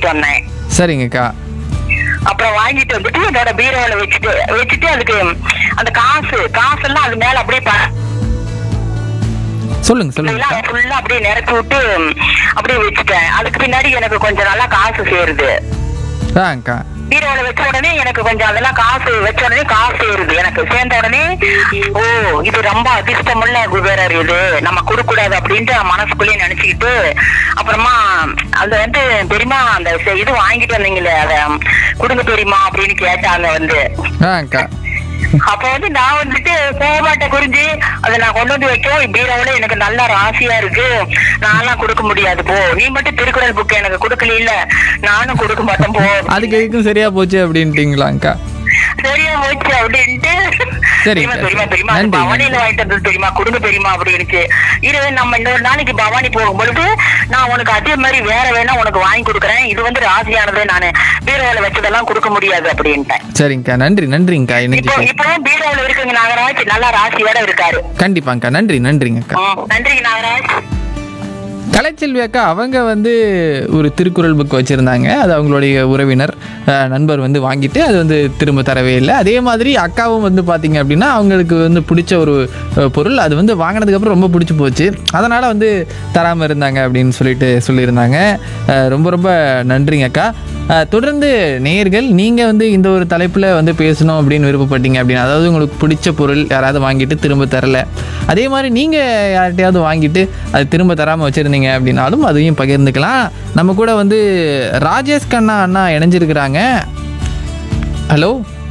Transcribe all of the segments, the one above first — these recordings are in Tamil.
வாங்கிட்டு வந்தேன் சரிங்கக்கா அப்புறம் வாங்கிட்டு வந்துட்டு என்னோட பீரோல வச்சுட்டு வச்சுட்டு அதுக்கு அந்த காசு காசெல்லாம் அது மேல அப்படியே ப- சொல்லுங்க சொல்லுங்கக்கா எல்லாம் ஃபுல்லா அப்படியே நிரப்பி விட்டு அப்படியே வச்சுட்டேன் அதுக்கு பின்னாடி எனக்கு கொஞ்சம் நல்லா காசு சேருது ஆங்க்கா பீரோல வச்ச உடனே எனக்கு கொஞ்சம் அதெல்லாம் காசு வச்ச உடனே காசு சேருது எனக்கு சேர்ந்த உடனே ஓ இது ரொம்ப அதிர்ஷ்டமுள்ள குபேரர் இது நம்ம கொடுக்க கூடாது அப்படின்ட்டு நான் மனசுக்குள்ளேயே நினைச்சுக்கிட்டு அப்புறமா அது வந்து பெரியமா அந்த செ- இது வாங்கிட்டு வந்தீங்களே அத கொடுங்க பெரியமா அப்படின்னு கேட்டாங்க வந்து ஆங்க்கா அப்ப வந்து நான் வந்துட்டு கோமாட்ட குறிஞ்சு அதை நான் கொண்டு வந்து வைக்கவும் பீரோவுல எனக்கு நல்ல ராசியா இருக்கு நான்லாம் கொடுக்க முடியாது போ நீ மட்டும் திருக்குறள் புக் எனக்கு கொடுக்கல இல்ல நானும் கொடுக்க மாட்டேன் போ அதுக்கு எதுக்கும் சரியா போச்சு அப்படின்ட்டீங்களாங்க்கா சரியா போச்சு அப்படின்ட்டு சரி, தெரியுமா சரி. தெரியுமா தெரியுமா நன்றி, பவானியில நன்றி. வாங்கிட்டு வந்தது தெரியுமா கொடுங்க தெரியுமா அப்படின்னுச்சு இரு நம்ம இன்னொரு நாளைக்கு பவானி போகும்பொழுது நான் உனக்கு அதே மாதிரி வேற வேணா உனக்கு வாங்கி கொடுக்குறேன் இது வந்து ராசியானது நானு பீரோல வச்சதெல்லாம் கொடுக்க முடியாது அப்படின்ட்டேன் சரிங்கக்கா நன்றி நன்றிங்கக்கா இப்போ இன்னைக்கு இப்போ பீரோல இருக்குங்க நாகராஜ் நல்லா ராசியோட இருக்காரு கண்டிப்பாங்க்கா நன்றி நன்றிங்கக்கா ம், நன்றி நாகராஜ் கலைச்செல்வி அக்கா அவங்க வந்து ஒரு திருக்குறள் புக் வச்சுருந்தாங்க அது அவங்களுடைய உறவினர் அஹ், நண்பர் வந்து வாங்கிட்டு அது வந்து திரும்ப தரவே இல்லை அதே மாதிரி அக்காவும் வந்து பார்த்தீங்க அப்படின்னா அவங்களுக்கு வந்து பிடிச்ச ஒரு அஹ், பொருள் அது வந்து வாங்கினதுக்கப்புறம் ரொம்ப பிடிச்சி போச்சு அதனால் வந்து தராமல் இருந்தாங்க அப்படின்னு சொல்லிட்டு சொல்லியிருந்தாங்க அஹ், ரொம்ப ரொம்ப நன்றிங்க அக்கா அஹ், தொடர்ந்து நேயர்கள் நீங்கள் வந்து இந்த ஒரு தலைப்பில் வந்து பேசணும் அப்படின்னு விருப்பப்பட்டீங்க அப்படின்னு அதாவது உங்களுக்கு பிடிச்ச பொருள் யாராவது வாங்கிட்டு திரும்ப தரல அதே மாதிரி நீங்கள் யார்கிட்டயாவது வாங்கிட்டு அது திரும்ப தராமல் வச்சுருந்தீங்க அப்படின்னாலும் அதையும் பகிர்ந்துக்கலாம் நம்ம கூட வந்து ராஜேஷ் கண்ணா அண்ணா இணைஞ்சிருக்கிறாங்க ஹலோ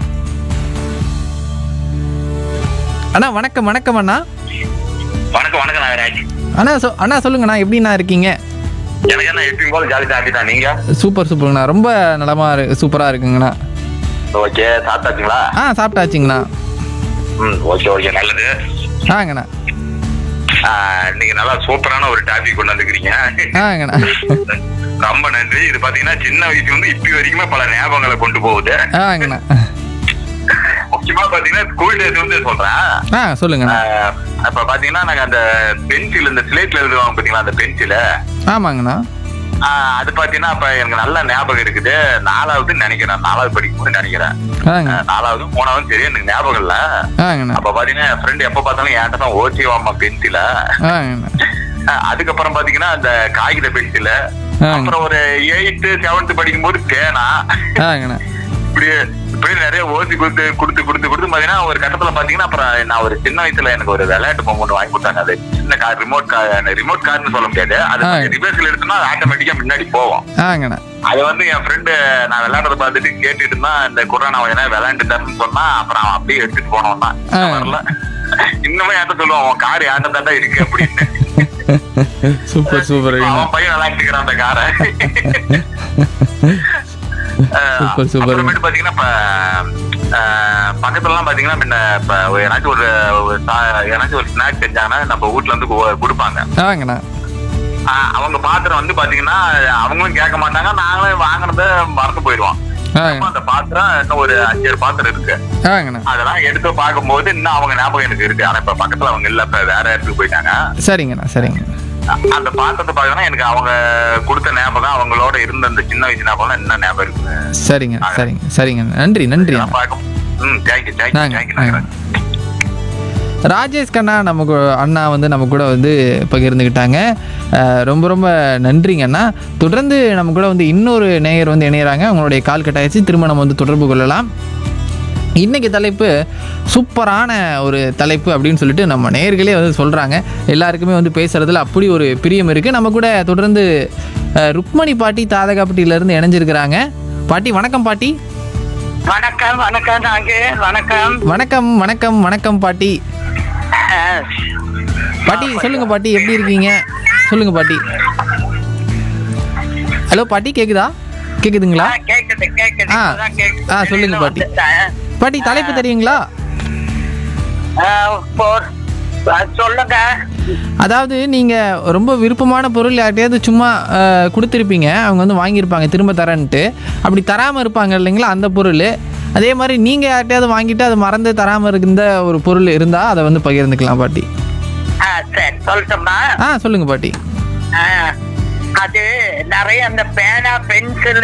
அண்ணா வணக்கம் வணக்கம் அண்ணா வணக்கம் வணக்கம் நாகராஜ் அண்ணா சொ அண்ணா சொல்லுங்கண்ணா எப்படிண்ணா இருக்கீங்க எனக்கு என்ன எப்பயும் போல ஜாலி தான் தான் நீங்க சூப்பர் சூப்பருங்கண்ணா ரொம்ப நலமா இரு சூப்பராக இருக்குங்கண்ணா ஓகே சாப்பிட்டாச்சுங்களா ஆ சாப்பிட்டாச்சுங்கண்ணா ம் ஓகே ஓகே நல்லது ஆங்கண்ணா ஆ, இன்னைக்கு நல்லா சூப்பரான ஒரு டாபிக் கொண்டு வந்துக்கிறீங்க ஆங்கண்ணா ரொம்ப நன்றி இது பாத்தீங்கன்னா சின்ன வயசுல இருந்து இப்ப வரைக்குமே பல ஞாபகங்களை கொண்டு போகுது ஆங்கண்ணா முக்கியமா பாத்தீங்கன்னா ஸ்கூல் டேஸ் வந்து சொல்றேன் ஆ சொல்லுங்கண்ணா ஆ, அப்ப பாத்தீங்கன்னா நாங்க அந்த பென்சில் இந்த ஸ்லேட்ல எழுதுவாங்க பாத்தீங்களா அந்த பென்சில ஆமாங்கண்ணா அது பாத்தீங்கன்னா அப்ப எனக்கு நல்ல ஞாபகம் இருக்குது நாலாவது நினைக்கிறேன் நாலாவது படிக்கும்போது நினைக்கிறேன் ஆங்க ஆ, நாலாவது மூணாவது சரி எனக்கு ஞாபகம் இல்ல ஆங்கண்ணா அப்ப பாத்தீங்கன்னா என் ஃப்ரெண்ட் எப்ப பார்த்தாலும் என்கிட்ட தான் ஓச்சி வாமா பென்சில ஆங்கண்ணா அதுக்கப்புறம் பாத்தீங்கன்னா அந்த காகித பென்சில ஆங்க. அப்புறம் ஒரு எயித்து செவன்த் படிக்கும்போது பேனா ஆங்கண்ணா இப்படி இப்படி நிறைய ஓசி கொடுத்து கொடுத்து கொடுத்து கொடுத்து பாத்தீங்கன்னா ஒரு கட்டத்துல பாத்தீங்கன்னா அப்புறம் நான் ஒரு சின்ன வயசுல எனக்கு ஒரு விளையாட்டு பொம்மை ஒன்று வாங்கி கொடுத்தாங்க அது சின்ன கார் ரிமோட் கார் ரிமோட் கார்னு சொல்ல முடியாது அது ஆ. ரிவர்ஸ்ல எடுத்தோம்னா ஆட்டோமேட்டிக்கா முன்னாடி போவோம் ஆங்கண்ணா அது வந்து என் ஃப்ரெண்டு நான் விளையாடுறத பார்த்துட்டு கேட்டுட்டு இருந்தான் இந்த கொரோனா எதனா விளையாண்டு தரேன்னு சொன்னா அப்புறம் அவன் அப்படியே எடுத்துட்டு போனோம் தான் ஆ. வரல இன்னுமே யார்ட்ட சொல்லுவான் உன் கார் யார்ட்ட தாண்டா இருக்கு அப்படின்னு சூப்பர் சூப்பர் அவன் பையன் விளையாண்டுக்கிறான் அந்த காரை சூப்பர், சூப்பர். அப்புறமேட்டு பாத்தீங்கன்னா இப்ப அஹ், பக்கத்துலலாம் பாத்தீங்கன்னா முன்ன இப்ப ஒரு ஏதாச்சும் ஒரு ஒரு சா- ஏதாச்சும் ஒரு ஸ்நாக் செஞ்சாங்கன்னா நம்ம வீட்ல இருந்து கு- கொடுப்பாங்க ஆங்கண்ணா அஹ், அவங்க பாத்திரம் வந்து பாத்தீங்கன்னா அவங்களும் கேட்க மாட்டாங்க நாங்களும் வாங்கினத மறந்து போயிடுவோம் ஆங்க அப்ப அந்த பாத்திரம் இன்னும் ஒரு அஞ்சாறு பாத்திரம் இருக்கு ஆங்கண்ணா அதெல்லாம் எடுத்து பார்க்கும்போது இன்னும் அவங்க ஞாபகம் எனக்கு இருக்கு ஆனா இப்ப பக்கத்துல அவங்க இல்ல இப்ப வேற இடத்துக்கு போயிட்டாங்க சரிங்கண்ணா சரிங்க அந்த பாத்திரத்தை பாக்கணும் எனக்கு அவங்க கொடுத்த ஞாபகம் அவங்களோட இருந்த அந்த சின்ன வயசு ஞாபகம் என்ன ஞாபகம் இருக்கு சரிங்க சரிங்க சரிங்க நன்றி நன்றி நான் பார்க்க ம் தேங்க்யூ தேங்க்யூ நாங்க- தேங்க்யூ நாங்க. ராஜேஷ் கண்ணா நம்ம கூ- அண்ணா வந்து நம்ம கூட வந்து பகிர்ந்துக்கிட்டாங்க அஹ், ரொம்ப ரொம்ப நன்றிங்க அண்ணா தொடர்ந்து நம்ம கூட வந்து இன்னொரு நேயர் வந்து இணையறாங்க அவங்களுடைய கால் கட்டாயிச்சு திரும்ப நம்ம வந்து தொடர்பு கொள்ளலாம் இன்றைக்கி தலைப்பு சூப்பரான ஒரு தலைப்பு அப்படின்னு சொல்லிட்டு நம்ம நேயர்களே வந்து சொல்கிறாங்க எல்லாருக்குமே வந்து பேசுகிறதுல அப்படி ஒரு பிரியம் இருக்குது நம்ம கூட தொடர்ந்து அஹ், ருக்மணி பாட்டி தாதகாப்பட்டியிலேருந்து இணைஞ்சிருக்கிறாங்க பாட்டி வணக்கம் பாட்டி வணக்கம் வணக்கம் நாங்க வணக்கம் வணக்கம் வணக்கம் வணக்கம் பாட்டி அஹ், பாட்டி சொல்லுங்க பாட்டி எப்படி இருக்கீங்க சொல்லுங்க பாட்டி ஹலோ பாட்டி கேக்குதா கேக்குதுங்களா ஆ, கேக்குது கேக்குது ஆ. இப்பதான் கேக்குது. ஆ, சொல்லுங்க பாட்டி. வந்துட்டேன். பாட்டி தலைப்பு தெரியுங்களா ஆ, போர். ஆ, சொல்லுங்க அதாவது நீங்கள் ரொம்ப விருப்பமான பொருள் யார்கிட்டயாவது சும்மா அஹ், கொடுத்துருப்பீங்க அவங்க வந்து வாங்கியிருப்பாங்க திரும்ப தரேன்ட்டு அப்படி தராமல் இருப்பாங்க இல்லைங்களா அந்த பொருள் அதே மாதிரி நீங்கள் யார்கிட்டயாவது வாங்கிட்டு அதை மறந்து தராமல் இருந்த ஒரு பொருள் இருந்தால் அதை வந்து பகிர்ந்துக்கலாம் பாட்டி ஆ, சரி சொல்லட்டுமா ஆ சொல்லுங்கள் பாட்டி ஆ, அது நிறைய அந்த பேனா பென்சில்